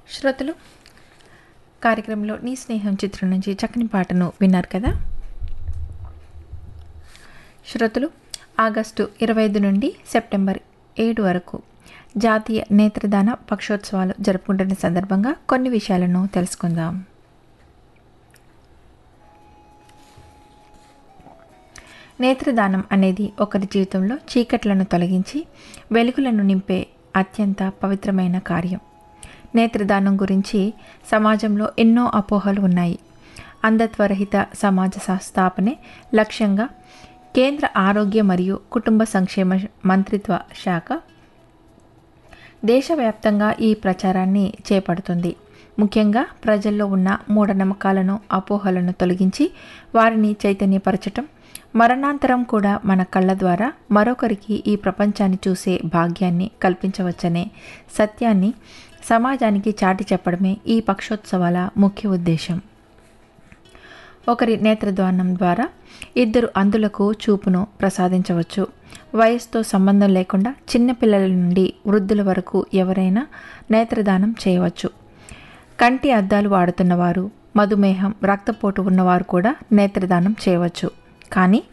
శ్రోతలు కార్యక్రమంలో నీ స్నేహం చిత్రం నుంచి చక్కని పాటను విన్నారు కదా శ్రోతలు ఆగస్టు ఇరవై ఐదు నుండి సెప్టెంబర్ ఏడు వరకు జాతీయ నేత్రదాన పక్షోత్సవాలు జరుపుకుంటున్న సందర్భంగా కొన్ని విషయాలను తెలుసుకుందాం నేత్రదానం అనేది ఒకరి జీవితంలో చీకట్లను తొలగించి వెలుగులను నింపే అత్యంత పవిత్రమైన కార్యం నేత్రదానం గురించి సమాజంలో ఎన్నో అపోహలు ఉన్నాయి అంధత్వరహిత సమాజ స్థాపనే లక్ష్యంగా కేంద్ర ఆరోగ్య మరియు కుటుంబ సంక్షేమ మంత్రిత్వ శాఖ దేశవ్యాప్తంగా ఈ ప్రచారాన్ని చేపడుతుంది ముఖ్యంగా ప్రజల్లో ఉన్న మూఢనమ్మకాలను అపోహలను తొలగించి వారిని చైతన్యపరచటం మరణాంతరం కూడా మన కళ్ళ ద్వారా మరొకరికి ఈ ప్రపంచాన్ని చూసే భాగ్యాన్ని కల్పించవచ్చనే సత్యాన్ని సమాజానికి చాటి చెప్పడమే ఈ పక్షోత్సవాల ముఖ్య ఉద్దేశం ఒకరి నేత్రద్వానం ద్వారా ఇద్దరు అందులకు చూపును ప్రసాదించవచ్చు వయసుతో సంబంధం లేకుండా చిన్నపిల్లల నుండి వృద్ధుల వరకు ఎవరైనా నేత్రదానం చేయవచ్చు కంటి అద్దాలు వాడుతున్నవారు మధుమేహం రక్తపోటు ఉన్నవారు కూడా నేత్రదానం చేయవచ్చు కానీ